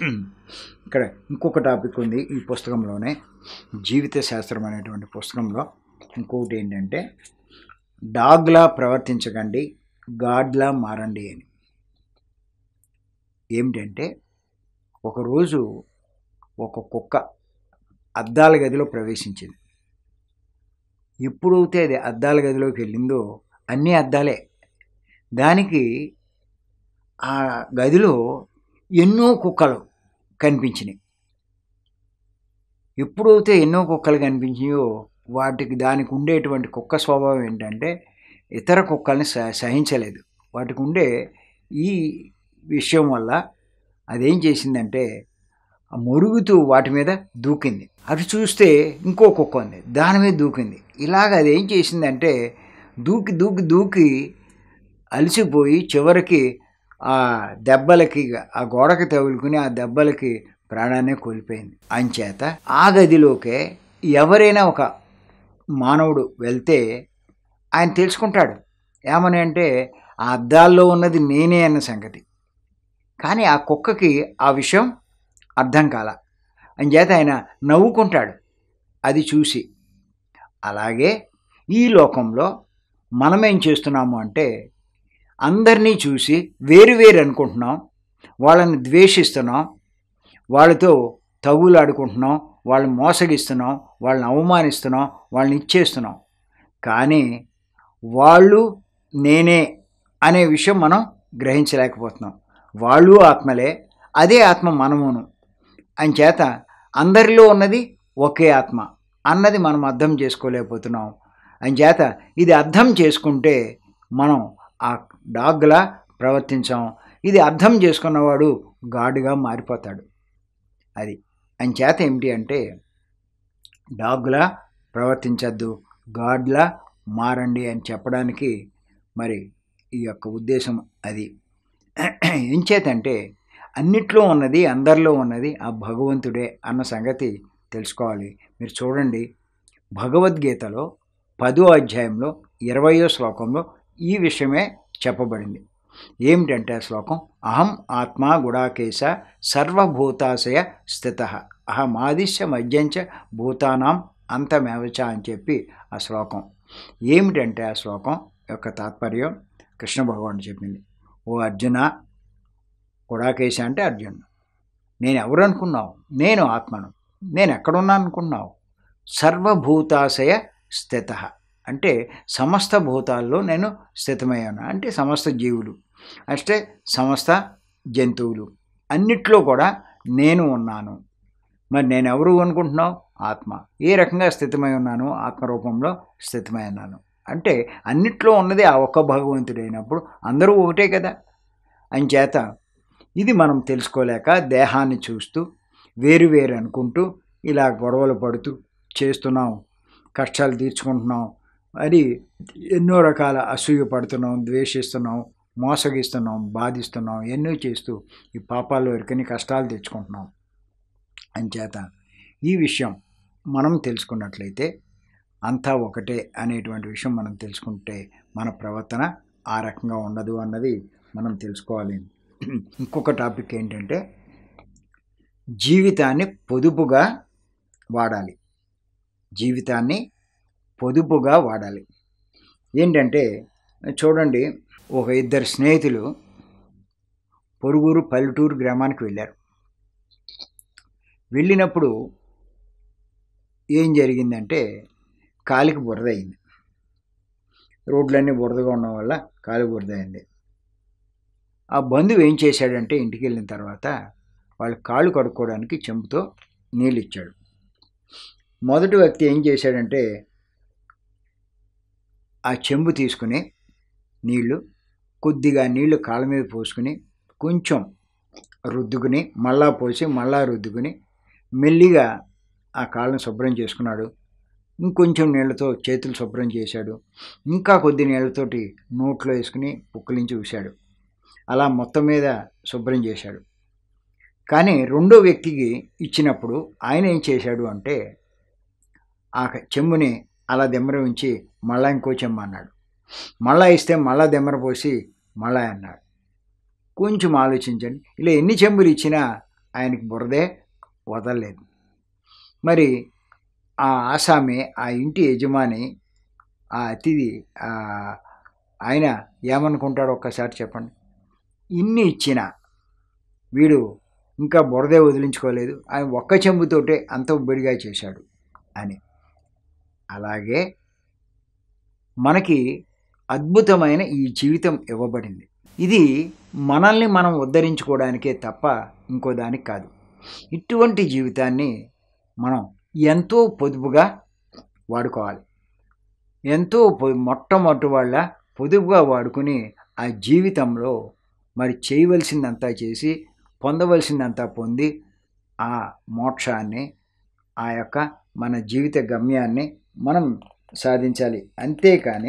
ఇక్కడ ఇంకొక టాపిక్ ఉంది ఈ పుస్తకంలోనే జీవిత శాస్త్రం అనేటువంటి పుస్తకంలో ఇంకొకటి ఏంటంటే డాగ్లా ప్రవర్తించకండి గాడ్లా మారండి అని ఏమిటంటే ఒకరోజు ఒక కుక్క అద్దాల గదిలో ప్రవేశించింది ఎప్పుడైతే అది అద్దాల గదిలోకి వెళ్ళిందో అన్నీ అద్దాలే దానికి ఆ గదిలో ఎన్నో కుక్కలు కనిపించినాయి ఎప్పుడైతే ఎన్నో కుక్కలు కనిపించాయో వాటికి దానికి ఉండేటువంటి కుక్క స్వభావం ఏంటంటే ఇతర కుక్కల్ని స సహించలేదు వాటికి ఉండే ఈ విషయం వల్ల అదేం చేసిందంటే ఆ మురుగుతూ వాటి మీద దూకింది అటు చూస్తే ఇంకో కుక్క ఉంది దాని మీద దూకింది ఇలాగ అది ఏం చేసిందంటే దూకి దూకి దూకి అలసిపోయి చివరికి ఆ దెబ్బలకి ఆ గోడకి తగులుకుని ఆ దెబ్బలకి ప్రాణాన్ని కోల్పోయింది అంచేత ఆ గదిలోకే ఎవరైనా ఒక మానవుడు వెళ్తే ఆయన తెలుసుకుంటాడు ఏమని అంటే ఆ అద్దాల్లో ఉన్నది నేనే అన్న సంగతి కానీ ఆ కుక్కకి ఆ విషయం అర్థం కాల అంచేత ఆయన నవ్వుకుంటాడు అది చూసి అలాగే ఈ లోకంలో మనమేం చేస్తున్నాము అంటే అందరినీ చూసి వేరు వేరు అనుకుంటున్నాం వాళ్ళని ద్వేషిస్తున్నాం వాళ్ళతో తగులాడుకుంటున్నాం వాళ్ళని మోసగిస్తున్నాం వాళ్ళని అవమానిస్తున్నాం వాళ్ళని ఇచ్చేస్తున్నాం కానీ వాళ్ళు నేనే అనే విషయం మనం గ్రహించలేకపోతున్నాం వాళ్ళు ఆత్మలే అదే ఆత్మ మనమును అంచేత అందరిలో ఉన్నది ఒకే ఆత్మ అన్నది మనం అర్థం చేసుకోలేకపోతున్నాం అంచేత ఇది అర్థం చేసుకుంటే మనం ఆ డాగ్లా ప్రవర్తించాం ఇది అర్థం చేసుకున్నవాడు గాడుగా మారిపోతాడు అది అంచేత ఏమిటి అంటే డాగ్లా ప్రవర్తించద్దు గాడ్లా మారండి అని చెప్పడానికి మరి ఈ యొక్క ఉద్దేశం అది ఏం చేతంటే అన్నిట్లో ఉన్నది అందరిలో ఉన్నది ఆ భగవంతుడే అన్న సంగతి తెలుసుకోవాలి మీరు చూడండి భగవద్గీతలో పదో అధ్యాయంలో ఇరవయో శ్లోకంలో ఈ విషయమే చెప్పబడింది ఏమిటంటే ఆ శ్లోకం అహం ఆత్మా గుడాకేశ సర్వభూతాశయ స్థిత అహమాదిశ్య మధ్యంచ భూతానాం అంతమేవచ అని చెప్పి ఆ శ్లోకం ఏమిటంటే ఆ శ్లోకం యొక్క తాత్పర్యం కృష్ణ భగవానుడు చెప్పింది ఓ అర్జున గుడాకేశ అంటే అర్జునుడు నేను ఎవరు అనుకున్నావు నేను ఆత్మను నేను ఎక్కడున్నా అనుకున్నావు సర్వభూతాశయ స్థిత అంటే సమస్త భూతాల్లో నేను స్థితమయ్యాను అంటే సమస్త జీవులు అంటే సమస్త జంతువులు అన్నిట్లో కూడా నేను ఉన్నాను మరి నేను ఎవరు అనుకుంటున్నావు ఆత్మ ఏ రకంగా స్థితమై ఉన్నాను ఆత్మరూపంలో స్థితమై ఉన్నాను అంటే అన్నిట్లో ఉన్నది ఆ ఒక్క భగవంతుడైనప్పుడు అందరూ ఒకటే కదా అంచేత ఇది మనం తెలుసుకోలేక దేహాన్ని చూస్తూ వేరు వేరు అనుకుంటూ ఇలా గొడవలు పడుతూ చేస్తున్నాం కష్టాలు తీర్చుకుంటున్నాం అది ఎన్నో రకాల అసూయ పడుతున్నాం ద్వేషిస్తున్నాం మోసగిస్తున్నాం బాధిస్తున్నాం ఎన్నో చేస్తూ ఈ పాపాల్లో ఇరుకని కష్టాలు తెచ్చుకుంటున్నాం అంచేత ఈ విషయం మనం తెలుసుకున్నట్లయితే అంతా ఒకటే అనేటువంటి విషయం మనం తెలుసుకుంటే మన ప్రవర్తన ఆ రకంగా ఉండదు అన్నది మనం తెలుసుకోవాలి ఇంకొక టాపిక్ ఏంటంటే జీవితాన్ని పొదుపుగా వాడాలి జీవితాన్ని పొదుపుగా వాడాలి ఏంటంటే చూడండి ఒక ఇద్దరు స్నేహితులు పొరుగురు పల్లెటూరు గ్రామానికి వెళ్ళారు వెళ్ళినప్పుడు ఏం జరిగిందంటే కాలికి బురద అయింది రోడ్లన్నీ బురదగా ఉండడం వల్ల కాలి బురద అయింది ఆ బంధువు ఏం చేశాడంటే ఇంటికి వెళ్ళిన తర్వాత వాళ్ళ కాళ్ళు కడుక్కోవడానికి చెంబుతో నీళ్ళు ఇచ్చాడు మొదటి వ్యక్తి ఏం చేశాడంటే ఆ చెంబు తీసుకుని నీళ్లు కొద్దిగా నీళ్లు కాళ్ళ మీద పోసుకుని కొంచెం రుద్దుకుని మళ్ళా పోసి మళ్ళా రుద్దుకుని మెల్లిగా ఆ కాళ్ళను శుభ్రం చేసుకున్నాడు ఇంకొంచెం నీళ్ళతో చేతులు శుభ్రం చేశాడు ఇంకా కొద్ది నీళ్ళతోటి నోట్లో వేసుకుని పుక్కలించి చూశాడు అలా మొత్తం మీద శుభ్రం చేశాడు కానీ రెండో వ్యక్తికి ఇచ్చినప్పుడు ఆయన ఏం చేశాడు అంటే ఆ చెంబుని అలా దెమ్మర ఉంచి మళ్ళా ఇంకో చెంబు అన్నాడు మళ్ళా ఇస్తే మళ్ళా దెమ్మర పోసి మళ్ళా అన్నాడు కొంచెం ఆలోచించండి ఇలా ఎన్ని చెంబులు ఇచ్చినా ఆయనకి బురదే వదలలేదు మరి ఆ ఆసామి ఆ ఇంటి యజమాని ఆ అతిథి ఆ ఆయన ఏమనుకుంటాడో ఒక్కసారి చెప్పండి ఇన్ని ఇచ్చిన వీడు ఇంకా బురదే వదిలించుకోలేదు ఆయన ఒక్క చెంబుతోటే అంత ఉబ్బడిగా చేశాడు అని అలాగే మనకి అద్భుతమైన ఈ జీవితం ఇవ్వబడింది ఇది మనల్ని మనం ఉద్ధరించుకోవడానికే తప్ప ఇంకో దానికి కాదు ఇటువంటి జీవితాన్ని మనం ఎంతో పొదుపుగా వాడుకోవాలి ఎంతో పొ- మొట్టమొదటి వాళ్ళ పొదుపుగా వాడుకుని ఆ జీవితంలో మరి చేయవలసిందంతా చేసి పొందవలసిందంతా పొంది ఆ మోక్షాన్ని ఆ యొక్క మన జీవిత గమ్యాన్ని మనం సాధించాలి అంతేకాని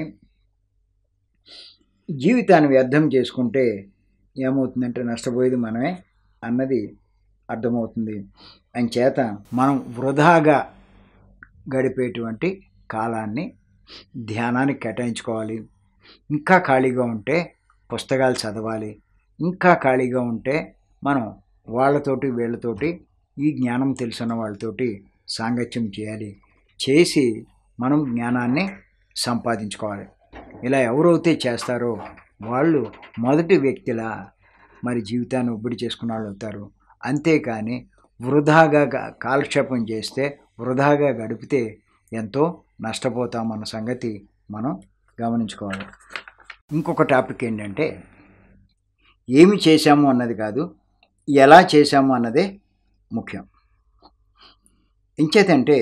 జీవితాన్ని వ్యర్థం చేసుకుంటే ఏమవుతుందంటే నష్టపోయేది మనమే అన్నది అర్థమవుతుంది అని చేత మనం వృధాగా గడిపేటువంటి కాలాన్ని ధ్యానానికి కేటాయించుకోవాలి ఇంకా ఖాళీగా ఉంటే పుస్తకాలు చదవాలి ఇంకా ఖాళీగా ఉంటే మనం వాళ్ళతోటి వీళ్ళతోటి ఈ జ్ఞానం తెలిసిన వాళ్ళతోటి సాంగత్యం చేయాలి చేసి మనం జ్ఞానాన్ని సంపాదించుకోవాలి ఇలా ఎవరైతే చేస్తారో వాళ్ళు మొదటి వ్యక్తిలా మరి జీవితాన్ని ఒబ్బడి చేసుకున్న వాళ్ళు అవుతారు అంతేకాని వృధాగా గ- కాలక్షేపం చేస్తే వృధాగా గడిపితే ఎంతో నష్టపోతామన్న సంగతి మనం గమనించుకోవాలి ఇంకొక టాపిక్ ఏంటంటే ఏమి చేశాము అన్నది కాదు ఎలా చేశాము అన్నదే ముఖ్యం ఇంచేతంటే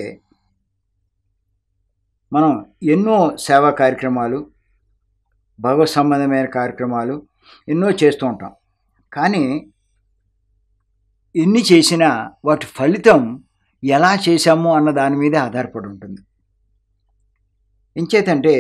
మనం ఎన్నో సేవా కార్యక్రమాలు భగవత్ సంబంధమైన కార్యక్రమాలు ఎన్నో చేస్తూ ఉంటాం కానీ ఎన్ని చేసినా వాటి ఫలితం ఎలా చేశాము అన్న దాని మీద ఆధారపడి ఉంటుంది ఇంచేతంటే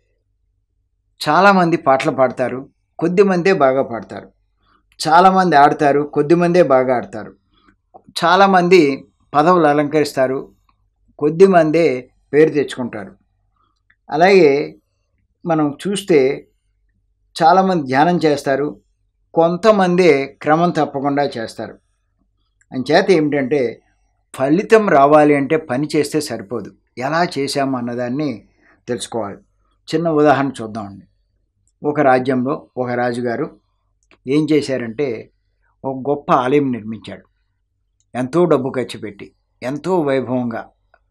చాలామంది పాటలు పాడతారు కొద్దిమందే బాగా పాడతారు చాలామంది ఆడతారు కొద్దిమందే బాగా ఆడతారు చాలామంది పదవులు అలంకరిస్తారు కొద్దిమందే పేరు తెచ్చుకుంటారు అలాగే మనం చూస్తే చాలామంది ధ్యానం చేస్తారు కొంతమందే క్రమం తప్పకుండా చేస్తారు అంచేత ఏమిటంటే ఫలితం రావాలి అంటే పని చేస్తే సరిపోదు ఎలా చేశాము అన్నదాన్ని తెలుసుకోవాలి చిన్న ఉదాహరణ చూద్దామండి ఒక రాజ్యంలో ఒక రాజుగారు ఏం చేశారంటే ఒక గొప్ప ఆలయం నిర్మించాడు ఎంతో డబ్బు ఖర్చు పెట్టి ఎంతో వైభవంగా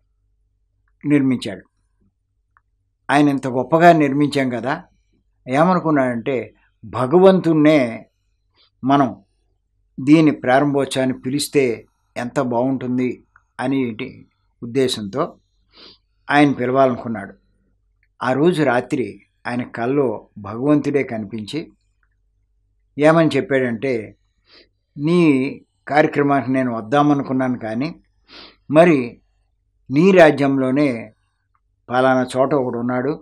నిర్మించాడు ఆయన ఇంత గొప్పగా నిర్మించాం కదా ఏమనుకున్నాడంటే భగవంతుణ్ణే మనం దీని ప్రారంభోత్సవాన్ని పిలిస్తే ఎంత బాగుంటుంది అని ఉద్దేశంతో ఆయన పిలవాలనుకున్నాడు ఆ రోజు రాత్రి ఆయన కల్లో భగవంతుడే కనిపించి ఏమని చెప్పాడంటే నీ కార్యక్రమానికి నేను వద్దామనుకున్నాను కానీ మరి నీ రాజ్యంలోనే పలానా చోట ఒకడు ఉన్నాడు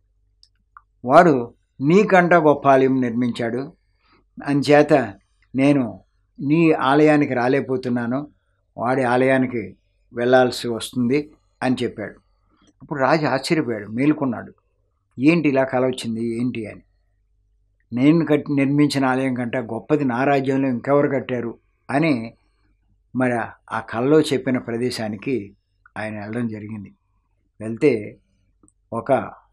వాడు నీకంట గొప్ప ఆలయం నిర్మించాడు అంచేత నేను నీ ఆలయానికి రాలేకపోతున్నాను వాడి ఆలయానికి వెళ్ళాల్సి వస్తుంది అని చెప్పాడు అప్పుడు రాజు ఆశ్చర్యపోయాడు మేలుకున్నాడు ఏంటి ఇలా కల వచ్చింది ఏంటి అని నేను కట్టి నిర్మించిన ఆలయం కంటే గొప్పది నా రాజ్యంలో ఇంకెవరు కట్టారు అని మరి ఆ కల్లో చెప్పిన ప్రదేశానికి ఆయన వెళ్ళడం జరిగింది వెళ్తే ఒక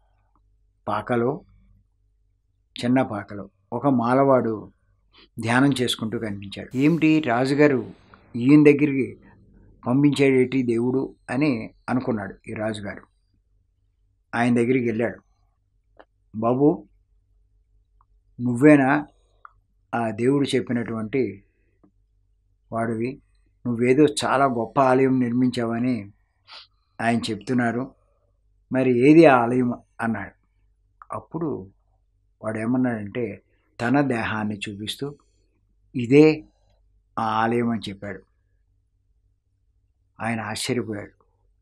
పాకలో చిన్న పాకలో ఒక మాలవాడు ధ్యానం చేసుకుంటూ కనిపించాడు ఏమిటి రాజుగారు ఈయన దగ్గరికి పంపించేటి దేవుడు అని అనుకున్నాడు ఈ రాజుగారు ఆయన దగ్గరికి వెళ్ళాడు బాబు నువ్వేనా ఆ దేవుడు చెప్పినటువంటి వాడివి నువ్వేదో చాలా గొప్ప ఆలయం నిర్మించావని ఆయన చెప్తున్నారు మరి ఏది ఆ ఆలయం అన్నాడు అప్పుడు వాడు ఏమన్నాడంటే తన దేహాన్ని చూపిస్తూ ఇదే ఆ ఆలయం అని చెప్పాడు ఆయన ఆశ్చర్యపోయాడు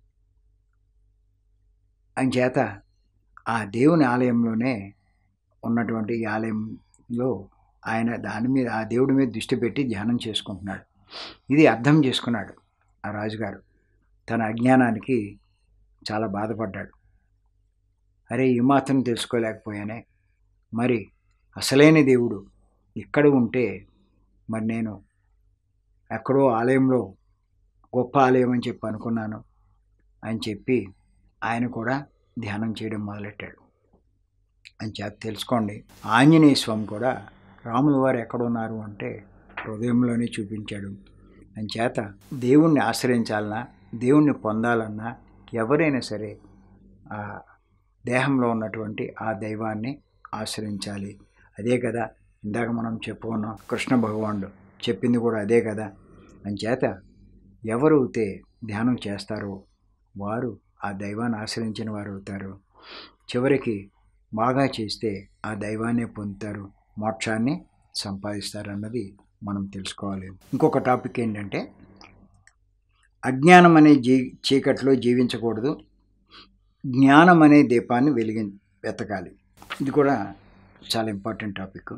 అంచేత ఆ దేవుని ఆలయంలోనే ఉన్నటువంటి ఈ ఆలయంలో ఆయన దాని మీద ఆ దేవుడి మీద దృష్టి పెట్టి ధ్యానం చేసుకుంటున్నాడు ఇది అర్థం చేసుకున్నాడు ఆ రాజుగారు తన అజ్ఞానానికి చాలా బాధపడ్డాడు అరే ఈ మాత్రం తెలుసుకోలేకపోయానే మరి అసలైన దేవుడు ఇక్కడ ఉంటే మరి నేను ఎక్కడో ఆలయంలో గొప్ప ఆలయం అని చెప్పి అనుకున్నాను అని చెప్పి ఆయన కూడా ధ్యానం చేయడం మొదలెట్టాడు అని చెప్పి తెలుసుకోండి ఆంజనేయ స్వామి కూడా రాముల వారు ఎక్కడున్నారు అంటే హృదయంలోనే చూపించాడు అని చేత దేవుణ్ణి ఆశ్రయించాలన్నా దేవుణ్ణి పొందాలన్నా ఎవరైనా సరే ఆ దేహంలో ఉన్నటువంటి ఆ దైవాన్ని ఆశ్రయించాలి అదే కదా ఇందాక మనం చెప్పుకున్నాం కృష్ణ భగవానుడు చెప్పింది కూడా అదే కదా అని చేత ఎవరైతే ధ్యానం చేస్తారో వారు ఆ దైవాన్ని ఆశ్రయించిన వారు అవుతారు చివరికి బాగా చేస్తే ఆ దైవాన్ని పొందుతారు మోక్షాన్ని సంపాదిస్తారు అన్నది మనం తెలుసుకోవాలి ఇంకొక టాపిక్ ఏంటంటే అజ్ఞానం అనే జీ చీకట్లో జీవించకూడదు జ్ఞానం అనే దీపాన్ని వెలిగి వెతకాలి ఇది కూడా చాలా ఇంపార్టెంట్ టాపిక్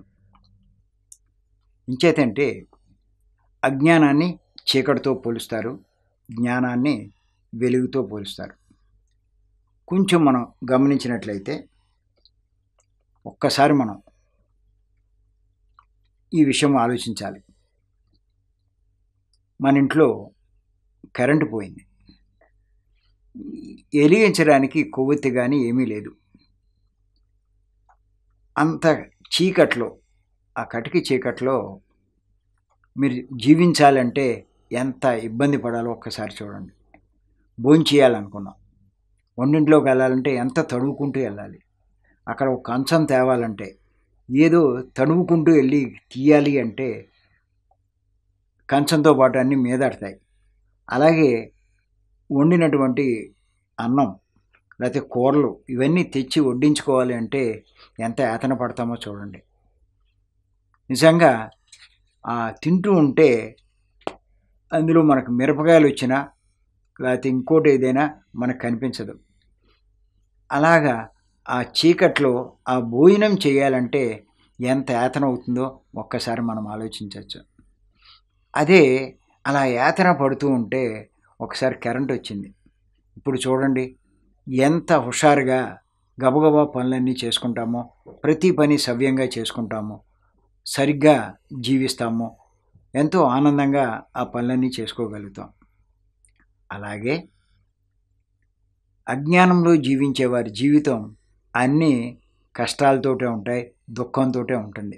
ఇంచేతంటే అజ్ఞానాన్ని చీకటితో పోలుస్తారు జ్ఞానాన్ని వెలుగుతో పోలుస్తారు కొంచెం మనం గమనించినట్లయితే ఒక్కసారి మనం ఈ విషయం ఆలోచించాలి మన ఇంట్లో కరెంటు పోయింది వెలిగించడానికి కొవ్వొత్తి కానీ ఏమీ లేదు అంత చీకట్లో ఆ కటికి చీకట్లో మీరు జీవించాలంటే ఎంత ఇబ్బంది పడాలో ఒక్కసారి చూడండి భోజనం చేయాలనుకున్నాం వంటింట్లోకి వెళ్ళాలంటే ఎంత తడువుకుంటూ వెళ్ళాలి అక్కడ ఒక కంచం తేవాలంటే ఏదో తడువుకుంటూ వెళ్ళి తీయాలి అంటే కంచంతో పాటు అన్నీ మీదాడతాయి అలాగే వండినటువంటి అన్నం లేకపోతే కూరలు ఇవన్నీ తెచ్చి వడ్డించుకోవాలి అంటే ఎంత యాతన పడతామో చూడండి నిజంగా ఆ తింటూ ఉంటే అందులో మనకు మిరపకాయలు వచ్చినా లేకపోతే ఇంకోటి ఏదైనా మనకు కనిపించదు అలాగా ఆ చీకట్లో ఆ భోజనం చేయాలంటే ఎంత యాతన అవుతుందో ఒక్కసారి మనం ఆలోచించవచ్చు అదే అలా యాతన పడుతూ ఉంటే ఒకసారి కరెంట్ వచ్చింది ఇప్పుడు చూడండి ఎంత హుషారుగా గబగబా పనులన్నీ చేసుకుంటామో ప్రతి పని సవ్యంగా చేసుకుంటామో సరిగ్గా జీవిస్తామో ఎంతో ఆనందంగా ఆ పనులన్నీ చేసుకోగలుగుతాం అలాగే అజ్ఞానంలో జీవించే వారి జీవితం అన్నీ కష్టాలతోటే ఉంటాయి దుఃఖంతో ఉంటుంది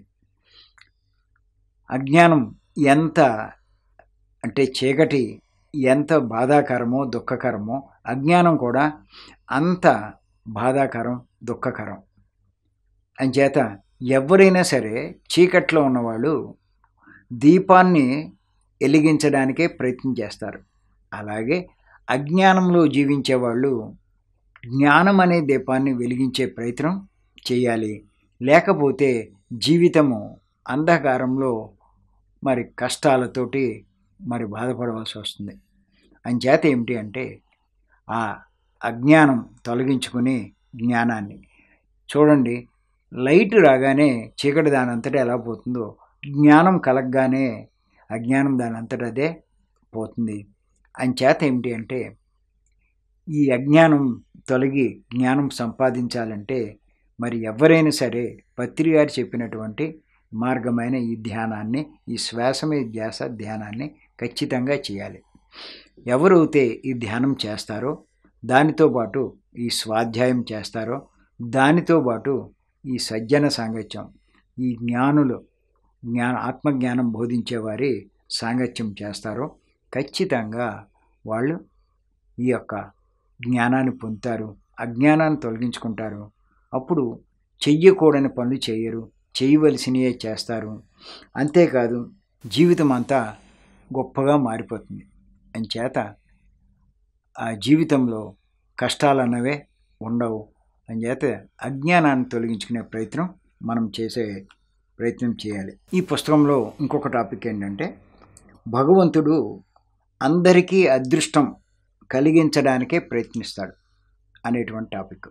అజ్ఞానం ఎంత అంటే చీకటి ఎంత బాధాకరమో దుఃఖకరమో అజ్ఞానం కూడా అంత బాధాకరం దుఃఖకరం అంచేత ఎవరైనా సరే చీకట్లో ఉన్నవాళ్ళు దీపాన్ని వెలిగించడానికే ప్రయత్నం చేస్తారు అలాగే అజ్ఞానంలో జీవించే వాళ్ళు జ్ఞానం అనే దీపాన్ని వెలిగించే ప్రయత్నం చేయాలి లేకపోతే జీవితము అంధకారంలో మరి కష్టాలతోటి మరి బాధపడవలసి వస్తుంది అంచేత ఏమిటి అంటే ఆ అజ్ఞానం తొలగించుకుని జ్ఞానాన్ని చూడండి లైట్ రాగానే చీకటి దాని అంతటా ఎలా పోతుందో జ్ఞానం కలగగానే అజ్ఞానం దాని అంతటా అదే పోతుంది అంచేత ఏమిటి అంటే ఈ అజ్ఞానం తొలగి జ్ఞానం సంపాదించాలంటే మరి ఎవరైనా సరే పత్రి గారు చెప్పినటువంటి మార్గమైన ఈ ధ్యానాన్ని ఈ శ్వాసమే ధ్యాస ధ్యానాన్ని ఖచ్చితంగా చేయాలి ఎవరైతే ఈ ధ్యానం చేస్తారో దానితో పాటు ఈ స్వాధ్యాయం చేస్తారో దానితో పాటు ఈ సజ్జన సాంగత్యం ఈ జ్ఞానులు జ్ఞాన ఆత్మజ్ఞానం బోధించే వారి సాంగత్యం చేస్తారో ఖచ్చితంగా వాళ్ళు ఈ యొక్క జ్ఞానాన్ని పొందుతారు అజ్ఞానాన్ని తొలగించుకుంటారు అప్పుడు చెయ్యకూడని పనులు చేయరు చేయవలసినవే చేస్తారు అంతేకాదు జీవితం అంతా గొప్పగా మారిపోతుంది అంచేత ఆ జీవితంలో కష్టాలు అన్నవే ఉండవు అంచేత అజ్ఞానాన్ని తొలగించుకునే ప్రయత్నం మనం చేసే ప్రయత్నం చేయాలి ఈ పుస్తకంలో ఇంకొక టాపిక్ ఏంటంటే భగవంతుడు అందరికీ అదృష్టం కలిగించడానికే ప్రయత్నిస్తాడు అనేటువంటి టాపిక్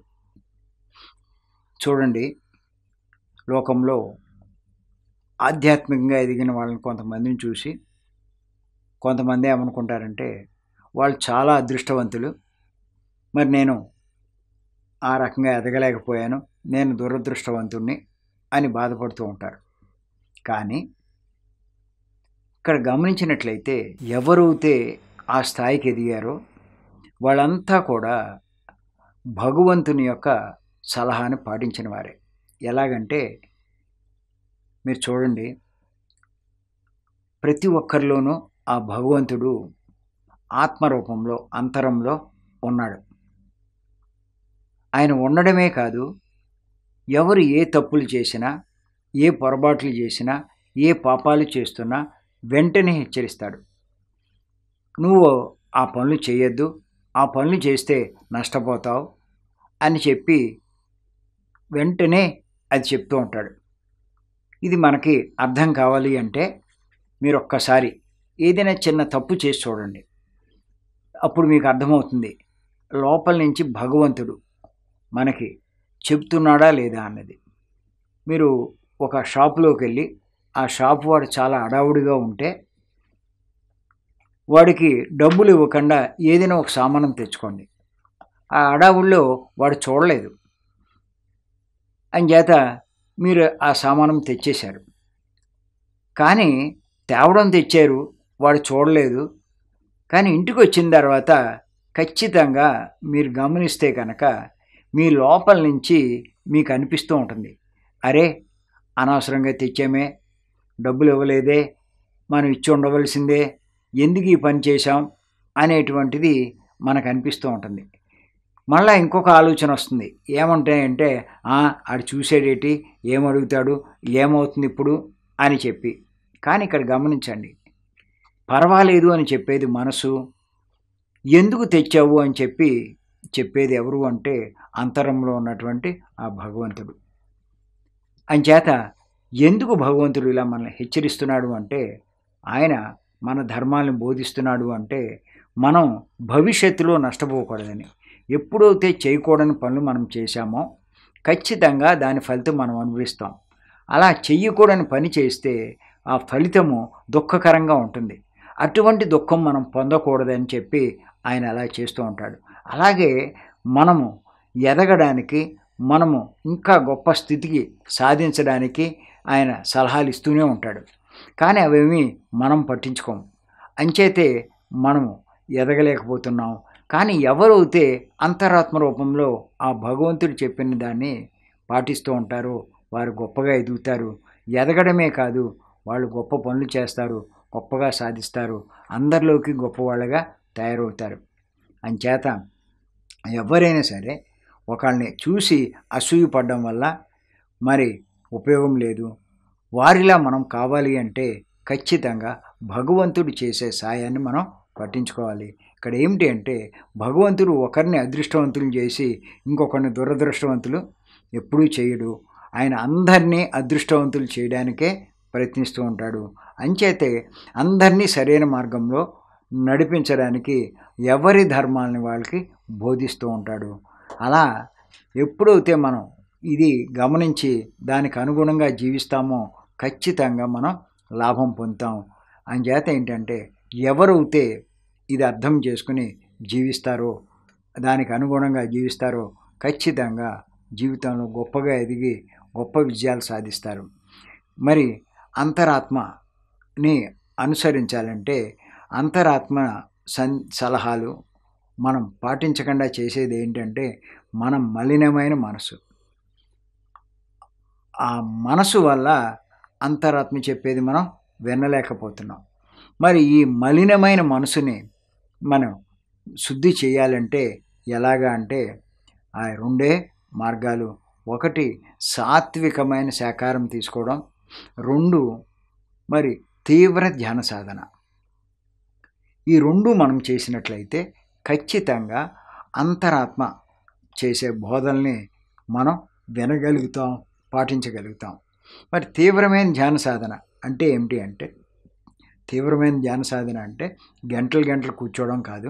చూడండి లోకంలో ఆధ్యాత్మికంగా ఎదిగిన వాళ్ళని కొంతమందిని చూసి కొంతమంది ఏమనుకుంటారంటే వాళ్ళు చాలా అదృష్టవంతులు మరి నేను ఆ రకంగా ఎదగలేకపోయాను నేను దురదృష్టవంతుణ్ణి అని బాధపడుతూ ఉంటారు కానీ ఇక్కడ గమనించినట్లయితే ఎవరైతే ఆ స్థాయికి ఎదిగారో వాళ్ళంతా కూడా భగవంతుని యొక్క సలహాని పాటించిన వారే ఎలాగంటే మీరు చూడండి ప్రతి ఒక్కరిలోనూ ఆ భగవంతుడు ఆత్మరూపంలో అంతరంలో ఉన్నాడు ఆయన ఉండడమే కాదు ఎవరు ఏ తప్పులు చేసినా ఏ పొరపాట్లు చేసినా ఏ పాపాలు చేస్తున్నా వెంటనే హెచ్చరిస్తాడు నువ్వు ఆ పనులు చేయొద్దు ఆ పనులు చేస్తే నష్టపోతావు అని చెప్పి వెంటనే అది చెప్తూ ఉంటాడు ఇది మనకి అర్థం కావాలి అంటే మీరు ఒక్కసారి ఏదైనా చిన్న తప్పు చేసి చూడండి అప్పుడు మీకు అర్థమవుతుంది లోపల నుంచి భగవంతుడు మనకి చెప్తున్నాడా లేదా అన్నది మీరు ఒక షాపులోకి వెళ్ళి ఆ షాప్ వాడు చాలా అడావుడిగా ఉంటే వాడికి డబ్బులు ఇవ్వకుండా ఏదైనా ఒక సామానం తెచ్చుకోండి ఆ అడావుల్లో వాడు చూడలేదు చేత మీరు ఆ సామానం తెచ్చేశారు కానీ తేవడం తెచ్చారు వాడు చూడలేదు కానీ ఇంటికి వచ్చిన తర్వాత ఖచ్చితంగా మీరు గమనిస్తే కనుక మీ లోపల నుంచి మీకు అనిపిస్తూ ఉంటుంది అరే అనవసరంగా తెచ్చామే డబ్బులు ఇవ్వలేదే మనం ఇచ్చి ఉండవలసిందే ఎందుకు ఈ పని చేశాం అనేటువంటిది మనకు అనిపిస్తూ ఉంటుంది మళ్ళీ ఇంకొక ఆలోచన వస్తుంది ఏమంటాయంటే ఆడు చూసేడేటి ఏమడుగుతాడు ఏమవుతుంది ఇప్పుడు అని చెప్పి కానీ ఇక్కడ గమనించండి పర్వాలేదు అని చెప్పేది మనసు ఎందుకు తెచ్చావు అని చెప్పి చెప్పేది ఎవరు అంటే అంతరంలో ఉన్నటువంటి ఆ భగవంతుడు అంచేత ఎందుకు భగవంతుడు ఇలా మనల్ని హెచ్చరిస్తున్నాడు అంటే ఆయన మన ధర్మాలను బోధిస్తున్నాడు అంటే మనం భవిష్యత్తులో నష్టపోకూడదని ఎప్పుడైతే చేయకూడని పనులు మనం చేశామో ఖచ్చితంగా దాని ఫలితం మనం అనుభవిస్తాం అలా చెయ్యకూడని పని చేస్తే ఆ ఫలితము దుఃఖకరంగా ఉంటుంది అటువంటి దుఃఖం మనం పొందకూడదని చెప్పి ఆయన అలా చేస్తూ ఉంటాడు అలాగే మనము ఎదగడానికి మనము ఇంకా గొప్ప స్థితికి సాధించడానికి ఆయన సలహాలు ఇస్తూనే ఉంటాడు కానీ అవేమి మనం పట్టించుకోము అంచేతే మనము ఎదగలేకపోతున్నాం కానీ ఎవరైతే అంతరాత్మ రూపంలో ఆ భగవంతుడు చెప్పిన దాన్ని పాటిస్తూ ఉంటారో వారు గొప్పగా ఎదుగుతారు ఎదగడమే కాదు వాళ్ళు గొప్ప పనులు చేస్తారు గొప్పగా సాధిస్తారు అందరిలోకి గొప్పవాళ్ళగా తయారవుతారు అంచేత ఎవరైనా సరే ఒకళ్ళని చూసి అసూయ పడడం వల్ల మరి ఉపయోగం లేదు వారిలా మనం కావాలి అంటే ఖచ్చితంగా భగవంతుడు చేసే సాయాన్ని మనం పట్టించుకోవాలి ఇక్కడ ఏమిటి అంటే భగవంతుడు ఒకరిని అదృష్టవంతులు చేసి ఇంకొకరిని దురదృష్టవంతులు ఎప్పుడూ చేయడు ఆయన అందరినీ అదృష్టవంతులు చేయడానికే ప్రయత్నిస్తూ ఉంటాడు అంచేతే అందరినీ సరైన మార్గంలో నడిపించడానికి ఎవరి ధర్మాలని వాళ్ళకి బోధిస్తూ ఉంటాడు అలా ఎప్పుడైతే మనం ఇది గమనించి దానికి అనుగుణంగా జీవిస్తామో ఖచ్చితంగా మనం లాభం పొందుతాం అంచేత ఏంటంటే ఎవరైతే ఇది అర్థం చేసుకుని జీవిస్తారో దానికి అనుగుణంగా జీవిస్తారో ఖచ్చితంగా జీవితంలో గొప్పగా ఎదిగి గొప్ప విజయాలు సాధిస్తారు మరి అంతరాత్మని అనుసరించాలంటే అంతరాత్మ సన్ సలహాలు మనం పాటించకుండా చేసేది ఏంటంటే మనం మలినమైన మనసు ఆ మనసు వల్ల అంతరాత్మ చెప్పేది మనం వినలేకపోతున్నాం మరి ఈ మలినమైన మనసుని మనం శుద్ధి చేయాలంటే ఎలాగా అంటే ఆ రెండే మార్గాలు ఒకటి సాత్వికమైన శాకారం తీసుకోవడం రెండు మరి తీవ్ర ధ్యాన సాధన ఈ రెండు మనం చేసినట్లయితే ఖచ్చితంగా అంతరాత్మ చేసే బోధల్ని మనం వినగలుగుతాం పాటించగలుగుతాం మరి తీవ్రమైన ధ్యాన సాధన అంటే ఏమిటి అంటే తీవ్రమైన ధ్యాన సాధన అంటే గంటలు గంటలు కూర్చోవడం కాదు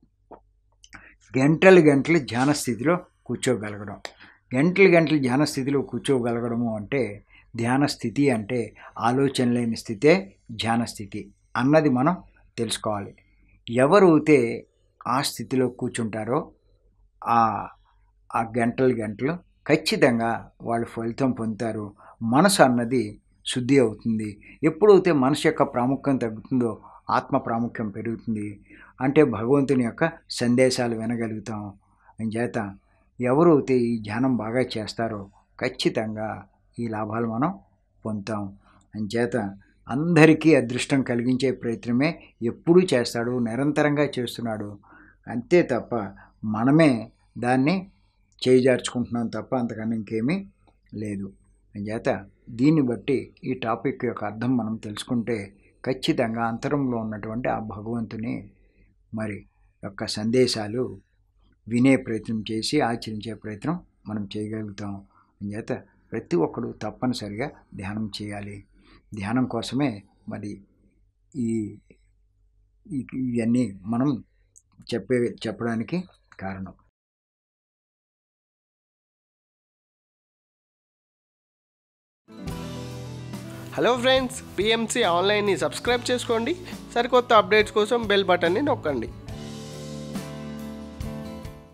గంటలు గంటలు ధ్యాన స్థితిలో కూర్చోగలగడం గంటలు గంటలు ధ్యాన స్థితిలో కూర్చోగలగడము అంటే ధ్యాన స్థితి అంటే ఆలోచన లేని స్థితే ధ్యాన స్థితి అన్నది మనం తెలుసుకోవాలి ఎవరైతే ఆ స్థితిలో కూర్చుంటారో ఆ ఆ గంటలు గంటలు ఖచ్చితంగా వాళ్ళు ఫలితం పొందుతారు మనసు అన్నది శుద్ధి అవుతుంది ఎప్పుడైతే మనసు యొక్క ప్రాముఖ్యం తగ్గుతుందో ఆత్మ ప్రాముఖ్యం పెరుగుతుంది అంటే భగవంతుని యొక్క సందేశాలు వినగలుగుతాం చేత ఎవరైతే ఈ ధ్యానం బాగా చేస్తారో ఖచ్చితంగా ఈ లాభాలు మనం పొందుతాం అంచేత అందరికీ అదృష్టం కలిగించే ప్రయత్నమే ఎప్పుడూ చేస్తాడు నిరంతరంగా చేస్తున్నాడు అంతే తప్ప మనమే దాన్ని చేజార్చుకుంటున్నాం తప్ప అంతకన్నా ఇంకేమీ లేదు అంచేత దీన్ని బట్టి ఈ టాపిక్ యొక్క అర్థం మనం తెలుసుకుంటే ఖచ్చితంగా అంతరంలో ఉన్నటువంటి ఆ భగవంతుని మరి యొక్క సందేశాలు వినే ప్రయత్నం చేసి ఆచరించే ప్రయత్నం మనం చేయగలుగుతాం అంచేత ప్రతి ఒక్కడు తప్పనిసరిగా ధ్యానం చేయాలి ధ్యానం కోసమే మరి ఈ ఇవన్నీ మనం చెప్పే చెప్పడానికి కారణం హలో ఫ్రెండ్స్ పిఎంసి ఆన్లైన్ని సబ్స్క్రైబ్ చేసుకోండి సరికొత్త అప్డేట్స్ కోసం బెల్ బటన్ని నొక్కండి